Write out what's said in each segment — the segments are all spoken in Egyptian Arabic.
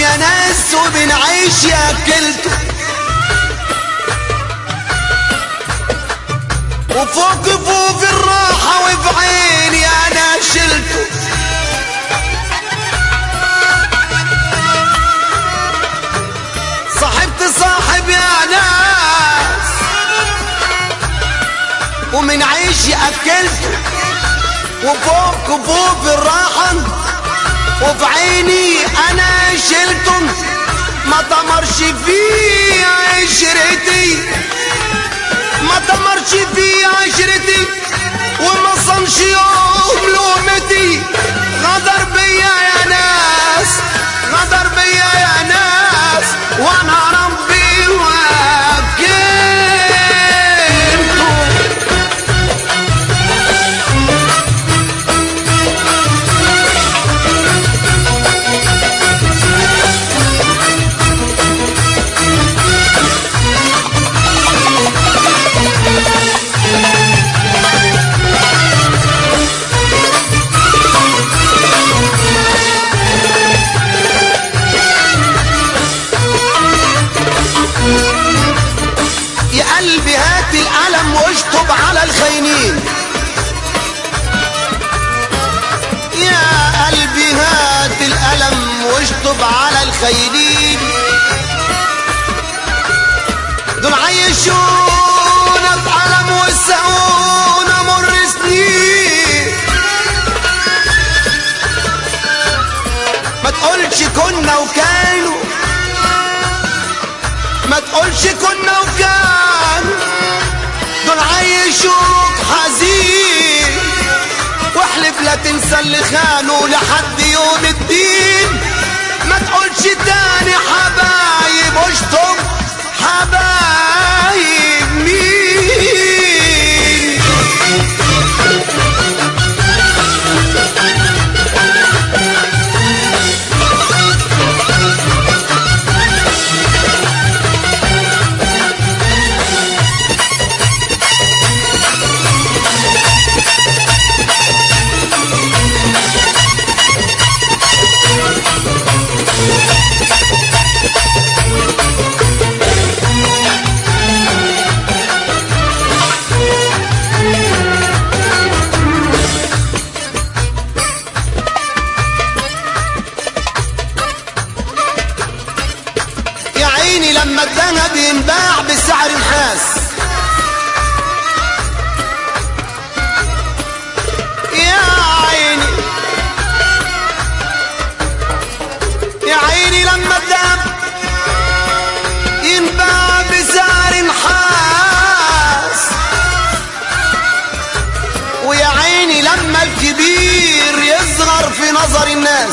يا ناس وبنعيش يا كلته وفوق فوق الراحة وفي عيني أنا شلته صاحبت صاحب يا ناس ومن عيشي أكلته وفوق فوق الراحة وفي عيني أنا شلته ما تمرش فيه عشرتي ما تمرش في عشرتي وما صنش يوم لومتي غدر بيا يا ناس غدر بيا يا ناس وانا ربي وكلته يا قلبي هات القلم واشطب على الخاينين يا قلبي هات القلم واشطب على الخاينين دول عيشونا بألم وسعونا مر سنين ما تقولش كنا وكانوا ما تقولش كنا وكان دول عايشوك حزين واحلف لا تنسى اللي خانوا لحد يوم الدين ما تقولش تاني حبايب اشطب حبايب مين يا عيني لما الذهب ينباع بسعر نحاس يا عيني يا عيني لما الذهب ينباع بسعر نحاس ويا عيني لما الكبير يصغر في نظر الناس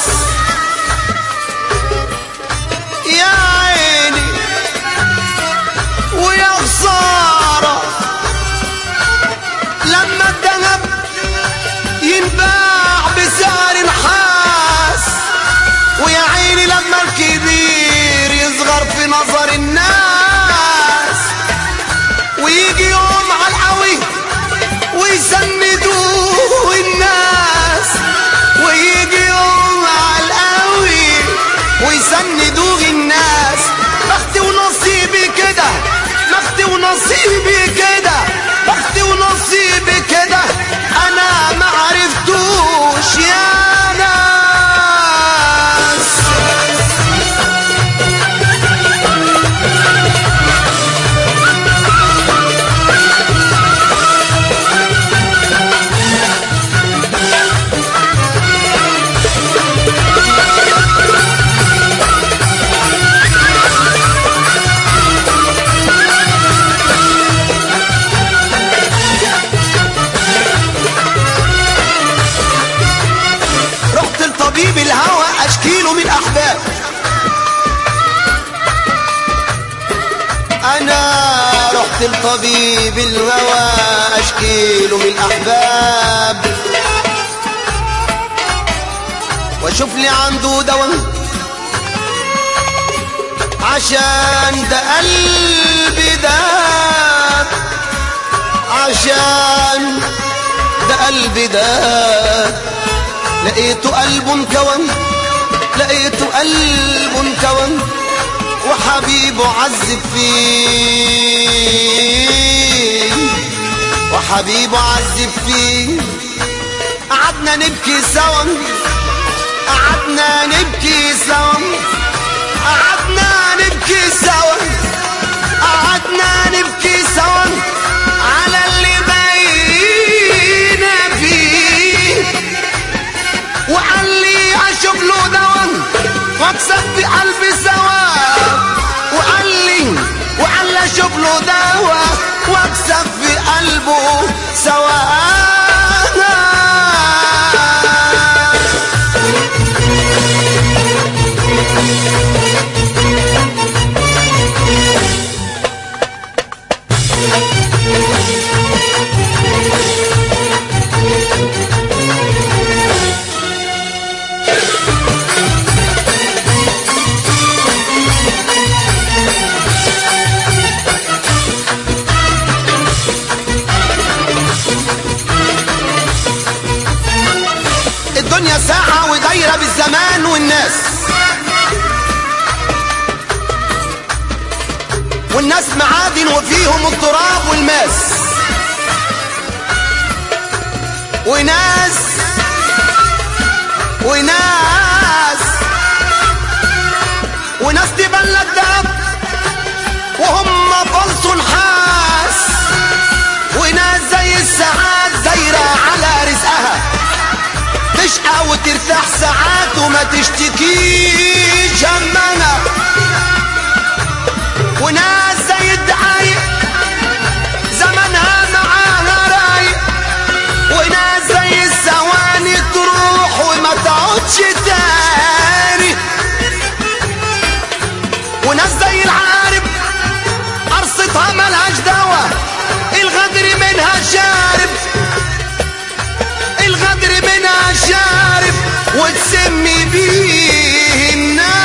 يا عيني ويا خسارة لما الذهب ينباع بسعر نحاس ويا عيني لما الكبير يصغر في نظر الناس ويجي يوم على القوي ويسندوه الناس ويجي يوم على القوي ويسندوه الناس بختي ونصيبي كده بختي ونصيبي كده بختي ونصيبي كده انا ما عرفتوش يا ناس رحت لطبيب الهوى اشكيله من احباب انا رحت لطبيب الهوى اشكيله من احباب واشوف لي عنده دواء عشان ده قلبي داب عشان ده قلبي داب لقيته قلبه انكون لقيته قلبه انكون وحبيبه عذب فيه وحبيبه عذب فيه قعدنا نبكي سوا قعدنا نبكي سوا قعدنا نبكي سوا قعدنا نبكي سوا على اللي بينا فيه وقال لي اشوف له دوا واكسب في قلبي سوا وقال لي وقال لي اشوف له دوا واكسب في قلبه سوا الدنيا ساعة ودايرة بالزمان والناس والناس معادن وفيهم التراب والماس وناس وناس وناس تبلد دهب وهم فلس نحاس وناس زي الساعات دايرة على رزقها تشقى وترتاح ساعات وما تشتكيش همنا وناس زي الدقايق زمنها معاها رايق وناس زي الثواني تروح وما تقعدش تاني وناس زي العقارب قرصتها ملهاش دوا الغدر منها شارب الغدر منها شارب وتسمي بيه الناس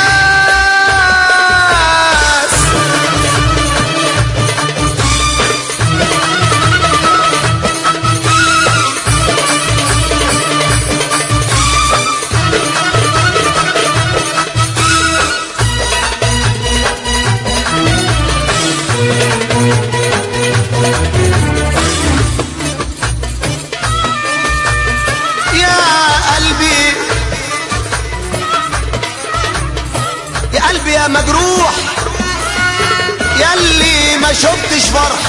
يا قلبي يا قلبي يا مجروح ياللي ما شفتش فرح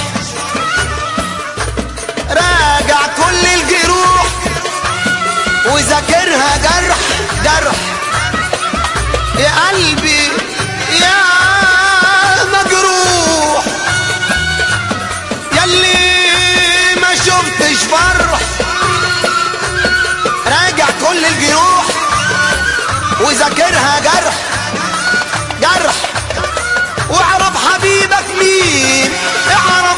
راجع كل الجروح وذاكرها جرح جرح يا قلبي يا مجروح ياللي ما شفتش فرح راجع كل الجروح وذاكرها جرح جرح واعرف حبيبك مين اعرف